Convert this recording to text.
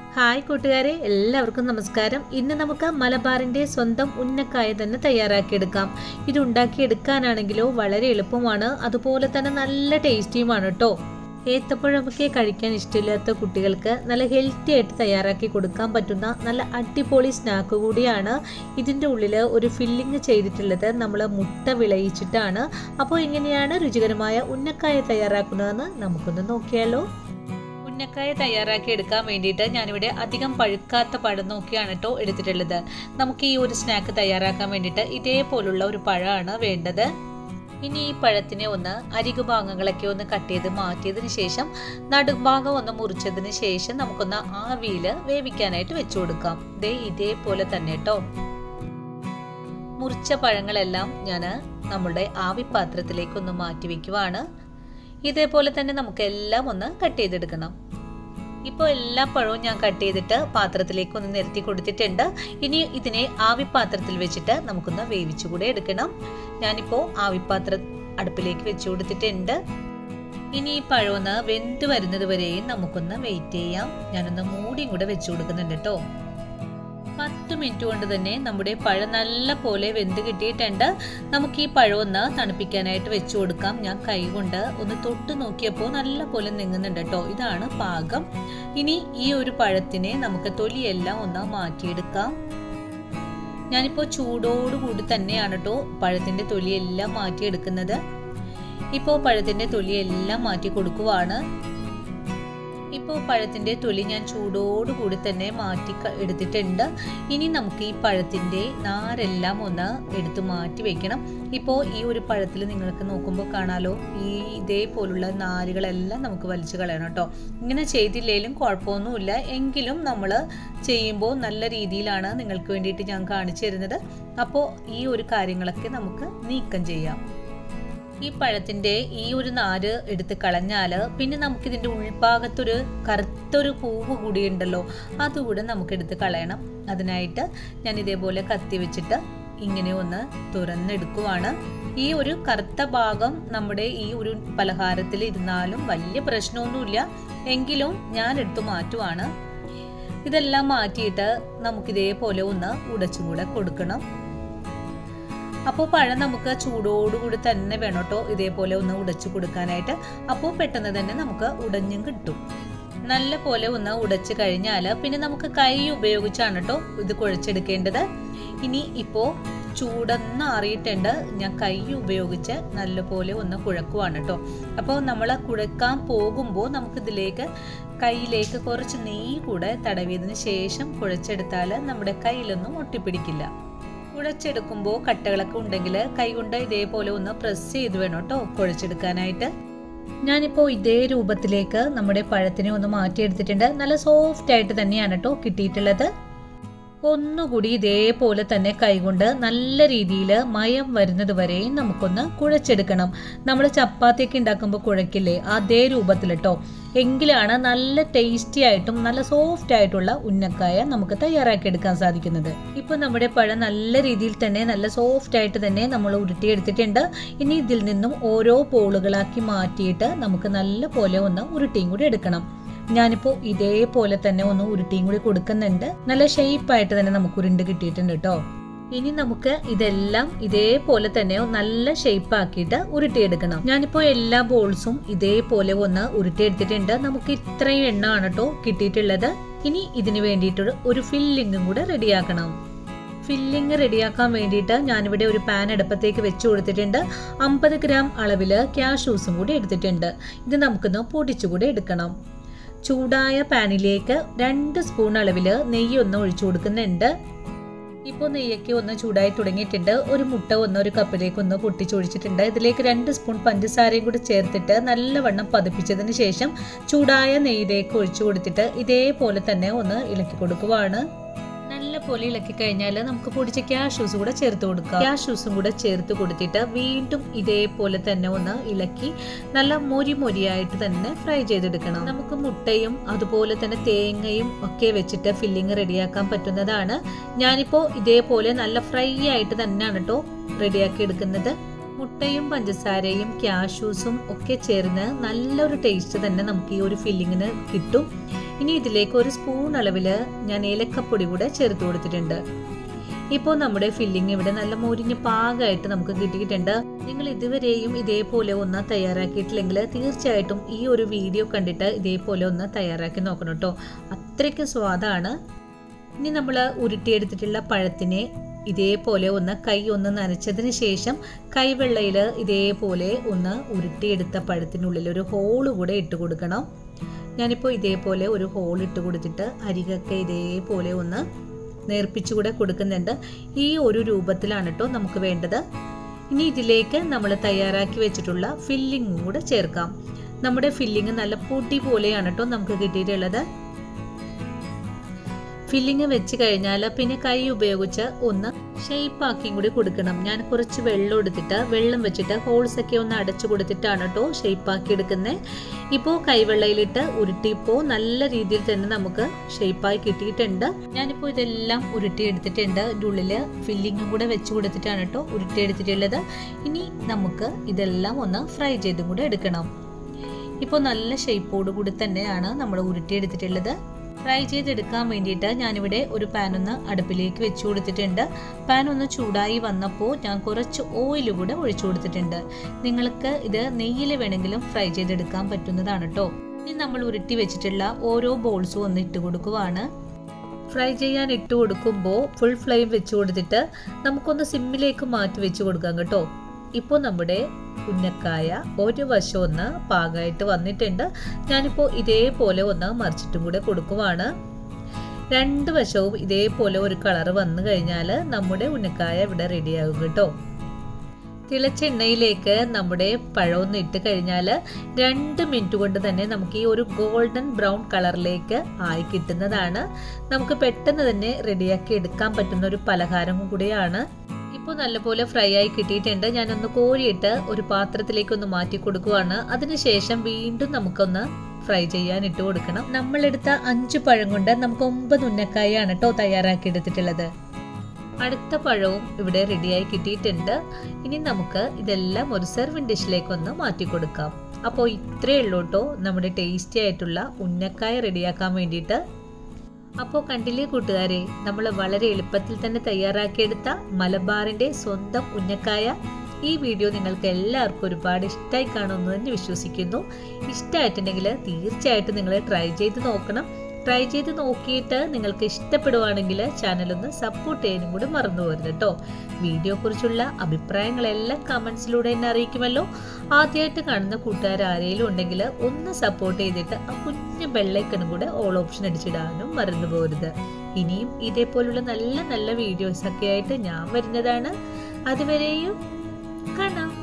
hi കൂട്ടുകാരെ എല്ലാവർക്കും നമസ്കാരം ഇന്ന് നമുക്ക് മലബാറിന്റെ സ്വന്തം ഉന്നക്കായ തന്നെ തയ്യാറാക്കിയെടുക്കാം ഇത് ഉണ്ടാക്കിയെടുക്കാനാണെങ്കിലോ വളരെ എളുപ്പമാണ് അതുപോലെ തന്നെ നല്ല ടേസ്റ്റിയുമാണ് കേട്ടോ ഏത്തപ്പഴമൊക്കെ കഴിക്കാൻ ഇഷ്ടമില്ലാത്ത കുട്ടികൾക്ക് നല്ല ഹെൽത്തി ആയിട്ട് തയ്യാറാക്കി കൊടുക്കാൻ പറ്റുന്ന നല്ല അടിപൊളി സ്നാക്ക് കൂടിയാണ് ഇതിൻ്റെ ഉള്ളിൽ ഒരു ഫില്ലിങ് ചെയ്തിട്ടുള്ളത് നമ്മൾ മുട്ട വിളയിച്ചിട്ടാണ് അപ്പോൾ എങ്ങനെയാണ് രുചികരമായ ഉന്നക്കായ തയ്യാറാക്കുന്നതെന്ന് നമുക്കൊന്ന് നോക്കിയാലോ ഉന്നക്കായ തയ്യാറാക്കി എടുക്കാൻ വേണ്ടിയിട്ട് ഞാനിവിടെ അധികം പഴുക്കാത്ത പഴം നോക്കിയാണ് കേട്ടോ എടുത്തിട്ടുള്ളത് നമുക്ക് ഈ ഒരു സ്നാക്ക് തയ്യാറാക്കാൻ വേണ്ടിയിട്ട് ഇതേപോലുള്ള ഒരു പഴമാണ് വേണ്ടത് ഇനി ഈ പഴത്തിനെ ഒന്ന് അരികുഭാഗങ്ങളൊക്കെ ഒന്ന് കട്ട് ചെയ്ത് മാറ്റിയതിന് ശേഷം നടുഭാഗം ഒന്ന് മുറിച്ചതിന് ശേഷം നമുക്കൊന്ന് ആവിയിൽ വേവിക്കാനായിട്ട് വെച്ചു കൊടുക്കാം ദേ ഇതേപോലെ തന്നെ കേട്ടോ മുറിച്ച പഴങ്ങളെല്ലാം ഞാൻ നമ്മുടെ ആവിപാത്രത്തിലേക്ക് ഒന്ന് മാറ്റി വെക്കുവാണ് ഇതേപോലെ തന്നെ നമുക്ക് എല്ലാം ഒന്ന് കട്ട് ചെയ്തെടുക്കണം ഇപ്പോൾ എല്ലാ പഴവും ഞാൻ കട്ട് ചെയ്തിട്ട് പാത്രത്തിലേക്ക് ഒന്ന് നിരത്തി കൊടുത്തിട്ടുണ്ട് ഇനി ഇതിനെ ആവിപ്പാത്രത്തിൽ വെച്ചിട്ട് നമുക്കൊന്ന് വേവിച്ചു കൂടെ എടുക്കണം ഞാനിപ്പോൾ ആവിപ്പാത്രം അടുപ്പിലേക്ക് വെച്ചു കൊടുത്തിട്ടുണ്ട് ഇനി ഈ പഴമൊന്ന് വെന്ത് വരുന്നത് വരെയും നമുക്കൊന്ന് വെയിറ്റ് ചെയ്യാം ഞാനൊന്ന് മൂടിയും കൂടെ വെച്ചു കൊടുക്കുന്നുണ്ട് കേട്ടോ പത്ത് മിനിറ്റ് കൊണ്ട് തന്നെ നമ്മുടെ പഴം നല്ല പോലെ വെന്ത് കിട്ടിയിട്ടുണ്ട് നമുക്ക് ഈ പഴം ഒന്ന് തണുപ്പിക്കാനായിട്ട് വെച്ചു കൊടുക്കാം ഞാൻ കൈ കൊണ്ട് ഒന്ന് തൊട്ട് നോക്കിയപ്പോൾ നല്ല പോലെ നീങ്ങുന്നുണ്ട് കേട്ടോ ഇതാണ് പാകം ഇനി ഈ ഒരു പഴത്തിനെ നമുക്ക് തൊലിയെല്ലാം ഒന്ന് മാറ്റിയെടുക്കാം ഞാനിപ്പോൾ ചൂടോടുകൂടി തന്നെയാണ് കേട്ടോ പഴത്തിന്റെ തൊലിയെല്ലാം മാറ്റിയെടുക്കുന്നത് ഇപ്പോൾ പഴത്തിന്റെ തൊലിയെല്ലാം മാറ്റി കൊടുക്കുവാണ് ഇപ്പോൾ പഴത്തിൻ്റെ തൊലി ഞാൻ ചൂടോടുകൂടി തന്നെ മാറ്റി എടുത്തിട്ടുണ്ട് ഇനി നമുക്ക് ഈ പഴത്തിൻ്റെ നാരെല്ലാം ഒന്ന് എടുത്ത് മാറ്റി വെക്കണം ഇപ്പോൾ ഈ ഒരു പഴത്തിൽ നിങ്ങൾക്ക് നോക്കുമ്പോൾ കാണാലോ ഈ ഇതേപോലുള്ള നാരുകളെല്ലാം നമുക്ക് വലിച്ചു കളയണം കേട്ടോ ഇങ്ങനെ ചെയ്തില്ലെങ്കിലും കുഴപ്പമൊന്നുമില്ല എങ്കിലും നമ്മൾ ചെയ്യുമ്പോൾ നല്ല രീതിയിലാണ് നിങ്ങൾക്ക് വേണ്ടിയിട്ട് ഞാൻ കാണിച്ചു തരുന്നത് അപ്പോൾ ഈ ഒരു കാര്യങ്ങളൊക്കെ നമുക്ക് നീക്കം ചെയ്യാം ഈ പഴത്തിന്റെ ഈ ഒരു നാര് എടുത്ത് കളഞ്ഞാൽ പിന്നെ നമുക്കിതിന്റെ ഉൾഭാഗത്തൊരു കറുത്തൊരു പൂവ് കൂടി ഉണ്ടല്ലോ അതുകൂടെ നമുക്ക് എടുത്ത് കളയണം അതിനായിട്ട് ഞാൻ ഇതേപോലെ കത്തി വെച്ചിട്ട് ഇങ്ങനെ ഒന്ന് തുറന്നെടുക്കുവാണ് ഈ ഒരു കറുത്ത ഭാഗം നമ്മുടെ ഈ ഒരു പലഹാരത്തിൽ ഇരുന്നാലും വലിയ പ്രശ്നമൊന്നുമില്ല എങ്കിലും ഞാൻ എടുത്തു മാറ്റുവാണ് ഇതെല്ലാം മാറ്റിയിട്ട് നമുക്കിതേപോലെ ഒന്ന് ഉടച്ചും കൂടെ കൊടുക്കണം അപ്പോൾ പഴം നമുക്ക് ചൂടോടുകൂടി തന്നെ വേണം കേട്ടോ ഇതേപോലെ ഒന്ന് ഉടച്ചു കൊടുക്കാനായിട്ട് അപ്പോൾ പെട്ടെന്ന് തന്നെ നമുക്ക് ഉടഞ്ഞും കിട്ടും നല്ല പോലെ ഒന്ന് ഉടച്ചു കഴിഞ്ഞാൽ പിന്നെ നമുക്ക് കൈ ഉപയോഗിച്ചാണ് കേട്ടോ ഇത് കുഴച്ചെടുക്കേണ്ടത് ഇനി ഇപ്പോൾ ചൂടൊന്ന് അറിയിട്ടുണ്ട് ഞാൻ കൈ ഉപയോഗിച്ച് നല്ലപോലെ ഒന്ന് കുഴക്കുവാണ് കേട്ടോ അപ്പോൾ നമ്മൾ കുഴക്കാൻ പോകുമ്പോൾ നമുക്കിതിലേക്ക് കയ്യിലേക്ക് കുറച്ച് നെയ്യ് കൂടെ തടവിയതിന് ശേഷം കുഴച്ചെടുത്താൽ നമ്മുടെ കയ്യിലൊന്നും ഒട്ടിപ്പിടിക്കില്ല കുഴച്ചെടുക്കുമ്പോൾ കട്ടകളൊക്കെ ഉണ്ടെങ്കിൽ കൈകൊണ്ട് ഇതേപോലെ ഒന്ന് പ്രസ് ചെയ്ത് വേണം കേട്ടോ കുഴച്ചെടുക്കാനായിട്ട് ഞാനിപ്പോൾ ഇതേ രൂപത്തിലേക്ക് നമ്മുടെ പഴത്തിനെ ഒന്ന് മാറ്റിയെടുത്തിട്ടുണ്ട് നല്ല സോഫ്റ്റ് ആയിട്ട് തന്നെയാണ് കേട്ടോ കിട്ടിയിട്ടുള്ളത് ഒന്നുകൂടി ഇതേപോലെ തന്നെ കൈകൊണ്ട് നല്ല രീതിയിൽ മയം വരുന്നത് വരെയും നമുക്കൊന്ന് കുഴച്ചെടുക്കണം നമ്മൾ ചപ്പാത്തിയൊക്കെ ഉണ്ടാക്കുമ്പോൾ കുഴക്കില്ലേ അതേ രൂപത്തിൽ കേട്ടോ എങ്കിലാണ് നല്ല ടേസ്റ്റി ആയിട്ടും നല്ല സോഫ്റ്റ് ആയിട്ടുള്ള ഉന്നക്കായ നമുക്ക് തയ്യാറാക്കി എടുക്കാൻ സാധിക്കുന്നത് ഇപ്പൊ നമ്മുടെ പഴം നല്ല രീതിയിൽ തന്നെ നല്ല സോഫ്റ്റ് ആയിട്ട് തന്നെ നമ്മൾ ഉരുട്ടിയെടുത്തിട്ടുണ്ട് ഇനി ഇതിൽ നിന്നും ഓരോ പോളുകളാക്കി മാറ്റിയിട്ട് നമുക്ക് നല്ല പോലെ ഒന്ന് ഉരുട്ടിയും കൂടി എടുക്കണം ഞാനിപ്പോൾ ഇതേപോലെ തന്നെ ഒന്ന് ഉരുട്ടിയും കൂടി കൊടുക്കുന്നുണ്ട് നല്ല ഷേപ്പായിട്ട് തന്നെ നമുക്ക് ഉരുണ്ട് കിട്ടിയിട്ടുണ്ട് കേട്ടോ ഇനി നമുക്ക് ഇതെല്ലാം ഇതേപോലെ തന്നെ നല്ല ഷേപ്പ് ആക്കിയിട്ട് ഉരുട്ടിയെടുക്കണം ഞാനിപ്പോൾ എല്ലാ ബോൾസും ഇതേപോലെ ഒന്ന് ഉരുട്ടിയെടുത്തിട്ടുണ്ട് നമുക്ക് ഇത്രയും എണ്ണമാണ് കേട്ടോ കിട്ടിയിട്ടുള്ളത് ഇനി ഇതിന് വേണ്ടിയിട്ട് ഒരു ഫില്ലിങ്ങും കൂടെ റെഡിയാക്കണം ഫില്ലിങ് റെഡിയാക്കാൻ വേണ്ടിയിട്ട് ഞാനിവിടെ ഒരു പാൻ അടുപ്പത്തേക്ക് വെച്ച് കൊടുത്തിട്ടുണ്ട് അമ്പത് ഗ്രാം അളവിൽ ക്യാഷ്യൂസും കൂടി എടുത്തിട്ടുണ്ട് ഇത് നമുക്കൊന്ന് പൊടിച്ചുകൂടി എടുക്കണം ചൂടായ പാനിലേക്ക് രണ്ട് സ്പൂൺ അളവിൽ നെയ്യ് ഒന്ന് ഒഴിച്ചു കൊടുക്കുന്നുണ്ട് ഇപ്പോൾ നെയ്യൊക്കെ ഒന്ന് ചൂടായി തുടങ്ങിയിട്ടുണ്ട് ഒരു മുട്ട ഒന്ന് ഒരു കപ്പിലേക്ക് ഒന്ന് പൊട്ടിച്ചൊഴിച്ചിട്ടുണ്ട് ഇതിലേക്ക് രണ്ട് സ്പൂൺ പഞ്ചസാരയും കൂടി ചേർത്തിട്ട് നല്ലവണ്ണം പതിപ്പിച്ചതിന് ശേഷം ചൂടായ നെയ്യിലേക്ക് ഒഴിച്ചു കൊടുത്തിട്ട് ഇതേപോലെ തന്നെ ഒന്ന് ഇളക്കി കൊടുക്കുവാണ് നല്ല പോലെ ഇളക്കി കഴിഞ്ഞാൽ നമുക്ക് പൊടിച്ച ക്യാഷ്യൂസ് കൂടെ ചേർത്ത് കൊടുക്കാം ക്യാഷ്യൂസും കൂടെ ചേർത്ത് കൊടുത്തിട്ട് വീണ്ടും ഇതേപോലെ തന്നെ ഒന്ന് ഇളക്കി നല്ല മൊരി മൊരിയായിട്ട് തന്നെ ഫ്രൈ ചെയ്തെടുക്കണം നമുക്ക് മുട്ടയും അതുപോലെ തന്നെ തേങ്ങയും ഒക്കെ വെച്ചിട്ട് ഫില്ലിങ് റെഡിയാക്കാൻ പറ്റുന്നതാണ് ഞാനിപ്പോൾ ഇതേപോലെ നല്ല ഫ്രൈ ആയിട്ട് തന്നെയാണ് കേട്ടോ റെഡിയാക്കി എടുക്കുന്നത് മുട്ടയും പഞ്ചസാരയും ക്യാഷ്യൂസും ഒക്കെ ചേർന്ന് നല്ലൊരു ടേസ്റ്റ് തന്നെ നമുക്ക് ഈ ഒരു ഫില്ലിങ്ങിന് കിട്ടും ഇനി ഇതിലേക്ക് ഒരു സ്പൂൺ അളവിൽ ഞാൻ ഏലക്കപ്പൊടി കൂടെ ചേർത്ത് കൊടുത്തിട്ടുണ്ട് ഇപ്പോൾ നമ്മുടെ ഫില്ലിംഗ് ഇവിടെ നല്ല മുരിഞ്ഞ് പാകമായിട്ട് നമുക്ക് കിട്ടിയിട്ടുണ്ട് നിങ്ങൾ ഇതുവരെയും ഇതേപോലെ ഒന്ന് തയ്യാറാക്കിയിട്ടില്ലെങ്കിൽ തീർച്ചയായിട്ടും ഈ ഒരു വീഡിയോ കണ്ടിട്ട് ഇതേപോലെ ഒന്ന് തയ്യാറാക്കി നോക്കണം കേട്ടോ അത്രയ്ക്ക് സ്വാദാണ് ഇനി നമ്മൾ ഉരുട്ടിയെടുത്തിട്ടുള്ള പഴത്തിനെ ഇതേപോലെ ഒന്ന് കൈ ഒന്ന് നനച്ചതിന് ശേഷം കൈവെള്ളയിൽ ഇതേപോലെ ഒന്ന് ഉരുട്ടിയെടുത്ത പഴത്തിനുള്ളിൽ ഒരു ഹോള് കൂടെ ഇട്ട് കൊടുക്കണം ഞാനിപ്പോൾ ഇതേപോലെ ഒരു ഹോൾ ഇട്ട് കൊടുത്തിട്ട് അരികൊക്കെ ഇതേപോലെ ഒന്ന് നേർപ്പിച്ചുകൂടെ കൊടുക്കുന്നുണ്ട് ഈ ഒരു രൂപത്തിലാണ് കേട്ടോ നമുക്ക് വേണ്ടത് ഇനി ഇതിലേക്ക് നമ്മൾ തയ്യാറാക്കി വെച്ചിട്ടുള്ള ഫില്ലിങ്ങും കൂടെ ചേർക്കാം നമ്മുടെ ഫില്ലിങ് നല്ല പൊടി പോലെയാണ് കേട്ടോ നമുക്ക് കിട്ടിയിട്ടുള്ളത് ഫില്ലിങ് വെച്ച് കഴിഞ്ഞാൽ പിന്നെ കൈ ഉപയോഗിച്ച് ഒന്ന് ഷേപ്പാക്കിയും കൂടി കൊടുക്കണം ഞാൻ കുറച്ച് വെള്ളം എടുത്തിട്ട് വെള്ളം വെച്ചിട്ട് ഹോൾസ് ഒക്കെ ഒന്ന് അടച്ചു കൊടുത്തിട്ടാണ് കേട്ടോ ഷേപ്പാക്കി എടുക്കുന്നത് ഇപ്പോൾ കൈവെള്ളയിലിട്ട് ഉരുട്ടിയപ്പോൾ നല്ല രീതിയിൽ തന്നെ നമുക്ക് ഷേപ്പായി കിട്ടിയിട്ടുണ്ട് ഞാനിപ്പോൾ ഇതെല്ലാം ഉരുട്ടി എടുത്തിട്ടുണ്ട് ഇതിൻ്റെ ഉള്ളിൽ ഫില്ലിങ്ങും കൂടെ വെച്ച് കൊടുത്തിട്ടാണ് കേട്ടോ ഉരുട്ടി എടുത്തിട്ടുള്ളത് ഇനി നമുക്ക് ഇതെല്ലാം ഒന്ന് ഫ്രൈ ചെയ്തും കൂടെ എടുക്കണം ഇപ്പോൾ നല്ല ഷേപ്പോട് കൂടി തന്നെയാണ് നമ്മൾ ഉരുട്ടി എടുത്തിട്ടുള്ളത് ഫ്രൈ ചെയ്തെടുക്കാൻ വേണ്ടിയിട്ട് ഞാനിവിടെ ഒരു പാൻ ഒന്ന് അടുപ്പിലേക്ക് വെച്ച് കൊടുത്തിട്ടുണ്ട് പാൻ ഒന്ന് ചൂടായി വന്നപ്പോൾ ഞാൻ കുറച്ച് ഓയിൽ കൂടെ ഒഴിച്ചു കൊടുത്തിട്ടുണ്ട് നിങ്ങൾക്ക് ഇത് നെയ്യിൽ വേണമെങ്കിലും ഫ്രൈ ചെയ്തെടുക്കാൻ പറ്റുന്നതാണ് കേട്ടോ ഇനി നമ്മൾ ഉരുട്ടി വെച്ചിട്ടുള്ള ഓരോ ബോൾസും ഒന്ന് ഇട്ട് കൊടുക്കുവാണ് ഫ്രൈ ചെയ്യാൻ ഇട്ട് കൊടുക്കുമ്പോൾ ഫുൾ ഫ്ലെയിം വെച്ച് കൊടുത്തിട്ട് നമുക്കൊന്ന് സിമ്മിലേക്ക് മാറ്റി വെച്ച് കൊടുക്കാം കേട്ടോ ഇപ്പോൾ നമ്മുടെ ഉന്നക്കായ ഒരു വശം ഒന്ന് പാകമായിട്ട് വന്നിട്ടുണ്ട് ഞാനിപ്പോൾ ഇതേപോലെ ഒന്ന് മറിച്ചിട്ടും കൂടെ കൊടുക്കുവാണ് രണ്ട് വശവും ഇതേപോലെ ഒരു കളർ വന്നു കഴിഞ്ഞാൽ നമ്മുടെ ഉന്നക്കായ ഇവിടെ റെഡിയാകും കേട്ടോ തിളച്ച എണ്ണയിലേക്ക് നമ്മുടെ പഴമൊന്ന് ഇട്ട് കഴിഞ്ഞാൽ രണ്ട് മിനിറ്റ് കൊണ്ട് തന്നെ നമുക്ക് ഈ ഒരു ഗോൾഡൻ ബ്രൗൺ കളറിലേക്ക് ആയി കിട്ടുന്നതാണ് നമുക്ക് പെട്ടെന്ന് തന്നെ റെഡിയാക്കി എടുക്കാൻ പറ്റുന്ന ഒരു പലഹാരം കൂടിയാണ് ഇപ്പോൾ നല്ലപോലെ ഫ്രൈ ആയി കിട്ടിയിട്ടുണ്ട് ഞാനൊന്ന് കോരിയിട്ട് ഒരു പാത്രത്തിലേക്ക് ഒന്ന് മാറ്റി കൊടുക്കുവാണ് അതിനുശേഷം വീണ്ടും നമുക്കൊന്ന് ഫ്രൈ ചെയ്യാൻ ഇട്ട് കൊടുക്കണം നമ്മളെടുത്ത അഞ്ച് പഴം കൊണ്ട് നമുക്ക് ഒമ്പത് ഉന്നക്കായാണ് കേട്ടോ തയ്യാറാക്കി എടുത്തിട്ടുള്ളത് അടുത്ത പഴവും ഇവിടെ റെഡിയായി കിട്ടിയിട്ടുണ്ട് ഇനി നമുക്ക് ഇതെല്ലാം ഒരു സെർവിങ് ഡിഷിലേക്ക് ഒന്ന് മാറ്റി കൊടുക്കാം അപ്പോൾ ഇത്രയേ ഉള്ളൂ കേട്ടോ നമ്മുടെ ടേസ്റ്റി ആയിട്ടുള്ള ഉന്നക്കായ റെഡിയാക്കാൻ വേണ്ടിയിട്ട് അപ്പോൾ കണ്ടില്ലേ കൂട്ടുകാരെ നമ്മൾ വളരെ എളുപ്പത്തിൽ തന്നെ തയ്യാറാക്കിയെടുത്ത മലബാറിന്റെ സ്വന്തം ഉന്നക്കായ ഈ വീഡിയോ നിങ്ങൾക്ക് എല്ലാവർക്കും ഒരുപാട് ഇഷ്ടമായി കാണുമെന്ന് തന്നെ വിശ്വസിക്കുന്നു ഇഷ്ടമായിട്ടുണ്ടെങ്കിൽ തീർച്ചയായിട്ടും നിങ്ങൾ ട്രൈ ചെയ്ത് നോക്കണം ട്രൈ ചെയ്ത് നോക്കിയിട്ട് നിങ്ങൾക്ക് ഇഷ്ടപ്പെടുവാണെങ്കിൽ ചാനലൊന്ന് സപ്പോർട്ട് ചെയ്യാനും കൂടി മറന്നു പോരുത് കേട്ടോ വീഡിയോ കുറിച്ചുള്ള അഭിപ്രായങ്ങളെല്ലാം കമൻസിലൂടെ എന്നെ അറിയിക്കുമല്ലോ ആദ്യമായിട്ട് കാണുന്ന കൂട്ടുകാർ ആരെങ്കിലും ഉണ്ടെങ്കിൽ ഒന്ന് സപ്പോർട്ട് ചെയ്തിട്ട് ആ കുഞ്ഞു ബെള്ളൈക്കനും കൂടെ ഓൾ ഓപ്ഷൻ അടിച്ചിടാനും മറന്നു പോരുത് ഇനിയും ഇതേപോലുള്ള നല്ല നല്ല വീഡിയോസ് ഒക്കെ ആയിട്ട് ഞാൻ വരുന്നതാണ് അതുവരെയും കാണാം